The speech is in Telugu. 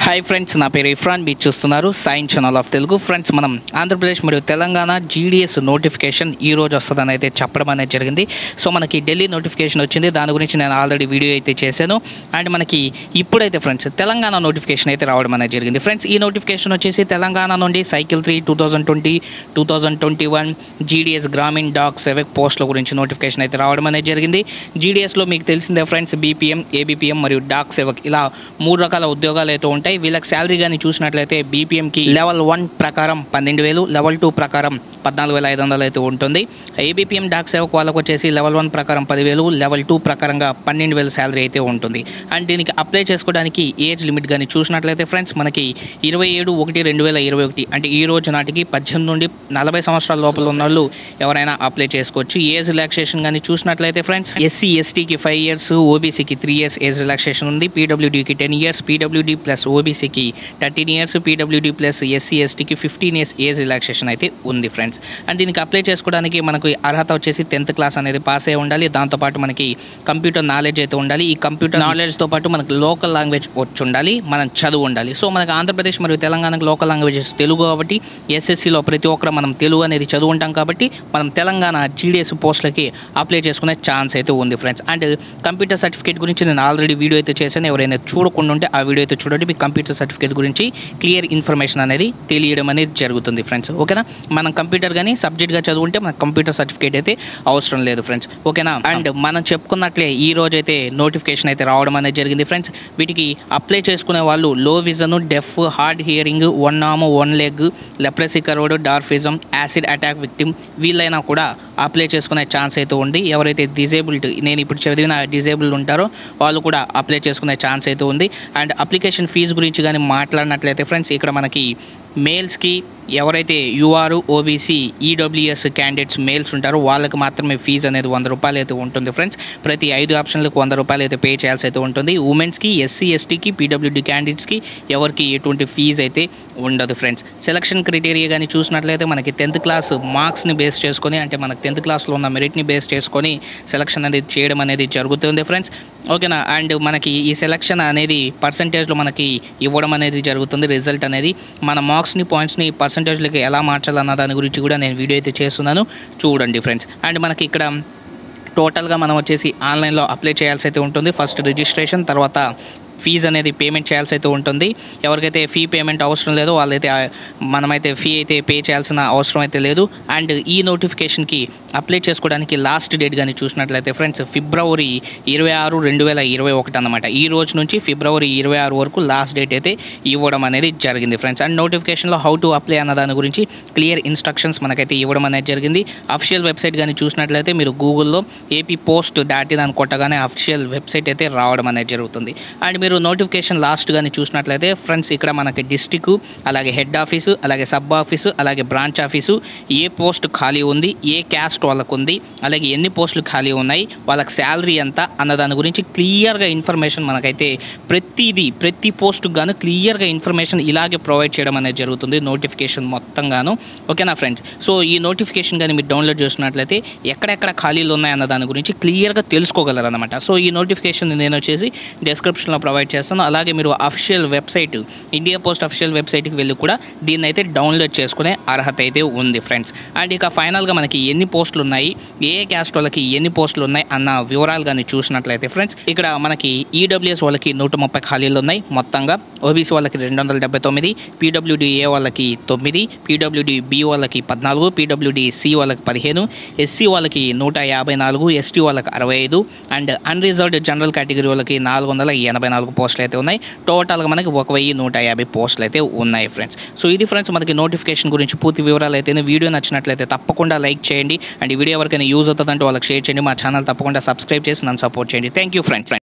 హాయ్ ఫ్రెండ్స్ నా పేరు ఇఫ్రాన్ మీరు చూస్తున్నారు science channel of Telugu friends మనం ఆంధ్రప్రదేశ్ మరియు తెలంగాణ జీడిఎస్ నోటిఫికేషన్ ఈ రోజు వస్తుందని అయితే చెప్పడం అనేది జరిగింది సో మనకి ఢిల్లీ నోటిఫికేషన్ వచ్చింది దాని గురించి నేను ఆల్రెడీ వీడియో అయితే చేశాను అండ్ మనకి ఇప్పుడైతే ఫ్రెండ్స్ తెలంగాణ నోటిఫికేషన్ అయితే రావడం అనేది జరిగింది ఫ్రెండ్స్ ఈ నోటిఫికేషన్ వచ్చేసి తెలంగాణ నుండి cycle three two thousand twenty two thousand twenty one GDS Gramin Dak Sevak పోస్టుల గురించి నోటిఫికేషన్ అయితే రావడం అనేది జరిగింది జీడిఎస్లో మీకు తెలిసిందే ఫ్రెండ్స్ బీపీఎం ఏబిపిఎం మరియు డాక్ సెవక్ ఇలా మూడు రకాల ఉద్యోగాలు అయితే ఉంటాయి వీళ్ళకి శాలరీ కానీ చూసినట్లయితే బీపీఎంకి లెవెల్ వన్ ప్రకారం పన్నెండు వేలు లెవెల్ టూ ప్రకారం పద్నాలుగు వేల ఐదు వందలు అయితే ఉంటుంది ఏబిపిఎం డాక్ సేవకు వాళ్ళకు వచ్చేసి లెవెల్ వన్ ప్రకారం పదివేలు లెవెల్ టూ ప్రకారంగా పన్నెండు వేలు శాలరీ అయితే ఉంటుంది అండ్ దీనికి అప్లై చేసుకోవడానికి ఏజ్ లిమిట్ కానీ చూసినట్లయితే ఫ్రెండ్స్ మనకి ఇరవై ఏడు ఒకటి రెండు వేల ఇరవై ఒకటి అంటే ఈ రోజు నాటికి పద్దెనిమిది నుండి నలభై సంవత్సరాల లోపల ఉన్న వాళ్ళు ఎవరైనా అప్లై చేసుకోవచ్చు ఏజ్ రిలాక్సేషన్ కానీ చూసినట్లయితే ఫ్రెండ్స్ ఎస్సీ ఎస్టీకి ఫైవ్ ఇయర్స్ ఓబీసీకి త్రీ ఇయర్స్ ఏజ్ రిలాక్సేషన్ ఉంది పీడబ్ల్యూడీకి టెన్ ఇయర్స్ పీడబ్ల్యూడీ ప్లస్ ఓబీసీకి థర్టీన్ ఇయర్స్ పీడబ్ల్యూడీ ప్లస్ ఎస్సీ ఎస్టీకి ఫిఫ్టీన్ ఇయర్స్ ఏజ్ రిలాక్సేషన్ అయితే ఉంది ఫ్రెండ్స్ అండ్ దీనికి అప్లై చేసుకోవడానికి మనకు అర్హత వచ్చేసి టెన్త్ క్లాస్ అనేది పాస్ అయి ఉండాలి దాంతోపాటు మనకి కంప్యూటర్ నాలెడ్జ్ అయితే ఉండాలి ఈ కంప్యూటర్ నాలెడ్జ్తో పాటు మనకి లోకల్ లాంగ్వేజ్ వచ్చి ఉండాలి మనం చదువు ఉండాలి సో మనకి ఆంధ్రప్రదేశ్ మరియు తెలంగాణకు లోకల్ లాంగ్వేజెస్ తెలుగు కాబట్టి ఎస్ఎస్సిలో ప్రతి ఒక్కరు మనం తెలుగు అనేది చదువు ఉంటాం కాబట్టి మనం తెలంగాణ జీడిఎస్ పోస్టులకి అప్లై చేసుకునే ఛాన్స్ అయితే ఉంది ఫ్రెండ్స్ అండ్ కంప్యూటర్ సర్టిఫికేట్ గురించి నేను ఆల్రెడీ వీడియో అయితే చేశాను ఎవరైనా చూడకుండా ఉంటే ఆ వీడియో అయితే చూడండి మీకు కంప్యూటర్ సర్టిఫికేట్ గురించి క్లియర్ ఇన్ఫర్మేషన్ అనేది తెలియడం అనేది జరుగుతుంది ఫ్రెండ్స్ ఓకేనా మనం కంప్యూటర్ కానీ సబ్జెక్ట్గా చదువుంటే మనకు కంప్యూటర్ సర్టిఫికేట్ అయితే అవసరం లేదు ఫ్రెండ్స్ ఓకేనా అండ్ మనం చెప్పుకున్నట్లే ఈ రోజు అయితే నోటిఫికేషన్ అయితే రావడం అనేది జరిగింది ఫ్రెండ్స్ వీటికి అప్లై చేసుకునే వాళ్ళు low vision deaf hard hearing one arm one leg leprosy cured dwarfism acid attack victim వీళ్ళైనా కూడా అప్లై చేసుకునే ఛాన్స్ అయితే ఉంది ఎవరైతే డిజేబుల్డ్ నేను ఇప్పుడు చదివిన డిజేబుల్డ్ ఉంటారో వాళ్ళు కూడా అప్లై చేసుకునే ఛాన్స్ అయితే ఉంది అండ్ అప్లికేషన్ ఫీజు గురించి కానీ మాట్లాడినట్లయితే ఫ్రెండ్స్ ఇక్కడ మనకి మేల్స్కి ఎవరైతే UR OBC EWS candidates males ఉంటారో వాళ్ళకి మాత్రమే ఫీజు అనేది వంద రూపాయలు అయితే ఉంటుంది ఫ్రెండ్స్ ప్రతి ఐదు ఆప్షన్లకు వంద రూపాయలు అయితే పే చేయాల్సి అయితే ఉంటుంది ఉమెన్స్కి ఎస్సీ ఎస్టీకి పీడబ్ల్యూడీ క్యాండిడేట్స్కి ఎవరికి ఎటువంటి ఫీజు అయితే ఉండదు ఫ్రెండ్స్ సెలక్షన్ క్రైటీరియా కానీ చూసినట్లయితే మనకి టెన్త్ క్లాస్ మార్క్స్ని బేస్ చేసుకొని అంటే మనకి టెన్త్ క్లాస్లో ఉన్న మెరిట్ని బేస్ చేసుకొని సెలక్షన్ అనేది చేయడం అనేది జరుగుతుంది ఫ్రెండ్స్ ఓకేనా అండ్ మనకి ఈ సెలక్షన్ అనేది పర్సంటేజ్లో మనకి ఇవ్వడం అనేది జరుగుతుంది రిజల్ట్ అనేది మన మార్క్స్ని పాయింట్స్ని పర్సంటేజ్లకి ఎలా మార్చాలన్న దాని గురించి కూడా నేను వీడియో అయితే చేస్తున్నాను చూడండి ఫ్రెండ్స్ అండ్ మనకి ఇక్కడ టోటల్గా మనం వచ్చేసి ఆన్లైన్లో అప్లై చేయాల్సి అయితే ఉంటుంది ఫస్ట్ రిజిస్ట్రేషన్ తర్వాత ఫీజు అనేది పేమెంట్ చేయాల్సి అయితే ఉంటుంది ఎవరికైతే ఫీ పేమెంట్ అవసరం లేదో వాళ్ళైతే ఆ, మనమైతే ఫీ అయితే పే చేయాల్సిన అవసరం అయితే లేదు అండ్ ఈ నోటిఫికేషన్కి అప్లై చేసుకోవడానికి లాస్ట్ డేట్ కానీ చూసినట్లయితే ఫ్రెండ్స్ ఫిబ్రవరి ఇరవై ఆరు రెండు వేల ఇరవై ఒకటి అనమాట ఈ రోజు నుంచి ఫిబ్రవరి ఇరవై ఆరు వరకు లాస్ట్ డేట్ అయితే ఇవ్వడం అనేది జరిగింది ఫ్రెండ్స్ అండ్ నోటిఫికేషన్లో హౌ టు అప్లై అన్న దాని గురించి క్లియర్ ఇన్స్ట్రక్షన్స్ మనకైతే ఇవ్వడం అనేది జరిగింది అఫిషియల్ వెబ్సైట్ కానీ చూసినట్లయితే మీరు గూగుల్లో ఏపీ పోస్ట్ డాట్ ఇన్ అని కొట్టగానే అఫిషియల్ వెబ్సైట్ అయితే రావడం అనేది జరుగుతుంది అండ్ మీరు నోటిఫికేషన్ లాస్ట్ కానీ చూసినట్లయితే ఫ్రెండ్స్ ఇక్కడ మనకి డిస్టిక్ అలాగే హెడ్ ఆఫీసు అలాగే సబ్ ఆఫీసు అలాగే బ్రాంచ్ ఆఫీసు ఏ పోస్ట్ ఖాళీ ఉంది ఏ క్యాస్ట్ వాళ్ళకు ఉంది అలాగే ఎన్ని పోస్టులు ఖాళీ ఉన్నాయి వాళ్ళకి శాలరీ ఎంత అన్న దాని గురించి క్లియర్గా ఇన్ఫర్మేషన్ మనకైతే ప్రతిదీ ప్రతి పోస్టుకు గాను క్లియర్గా ఇన్ఫర్మేషన్ ఇలాగే ప్రొవైడ్ చేయడం అనేది జరుగుతుంది నోటిఫికేషన్ మొత్తంగాను ఓకేనా ఫ్రెండ్స్ సో ఈ నోటిఫికేషన్ కానీ మీరు డౌన్లోడ్ చేసినట్లయితే ఎక్కడెక్కడ ఖాళీలు ఉన్నాయన్న దాని గురించి క్లియర్గా తెలుసుకోగలరు అనమాట సో ఈ నోటిఫికేషన్ నేను వచ్చేసి డిస్క్రిప్షన్లో ప్రొవైడ్ చేస్తాను అలాగే మీరు official website India post official వెబ్సైట్కి వెళ్ళి కూడా దీన్ని అయితే డౌన్లోడ్ చేసుకునే అర్హత అయితే ఉంది ఫ్రెండ్స్ అండ్ ఇక ఫైనల్గా మనకి ఎన్ని పోస్టులు ఉన్నాయి ఏ ఏ క్యాస్ట్ వాళ్ళకి ఎన్ని పోస్టులు ఉన్నాయి అన్న వివరాలు కానీ చూసినట్లయితే ఫ్రెండ్స్ ఇక్కడ మనకి ఈడబ్ల్యూఎస్ వాళ్ళకి నూట ముప్పై ఖాళీలు ఉన్నాయి మొత్తంగా ఓబీసీ వాళ్ళకి రెండు వందల డెబ్బై తొమ్మిది పీడబ్ల్యూడిఏ వాళ్ళకి తొమ్మిది పీడబ్ల్యూడి బి వాళ్ళకి పద్నాలుగు పీడబ్ల్యూడి సి వాళ్ళకి పదిహేను ఎస్సీ వాళ్ళకి నూట యాభై నాలుగు ఎస్టీ వాళ్ళకి అరవై ఐదు అండ్ అన్రిజర్వ్డ్ జనరల్ కేటగిరీ వాళ్ళకి నాలుగు వందల ఎనభై నాలుగు పోస్టులు అయితే ఉన్నాయి టోటల్గా మనకి ఒక వెయ్యి నూట యాభై పోస్టులు అయితే ఉన్నాయి ఫ్రెండ్స్ సో ఇది ఫ్రెండ్స్ మనకి నోటిఫికేషన్ గురించి పూర్తి వివరాలు అయితే వీడియో నచ్చినట్లయితే తప్పకుండా లైక్ చేయండి అండ్ ఈ వీడియో ఎవరికైనా యూజ్ అవుతుందంటే వాళ్ళకి షేర్ చేయండి మా ఛానల్ తప్పకుండా సబ్స్క్రైబ్ చేసి నన్ను సపోర్ట్ చేయండి థ్యాంక్ యూ ఫ్రెండ్స్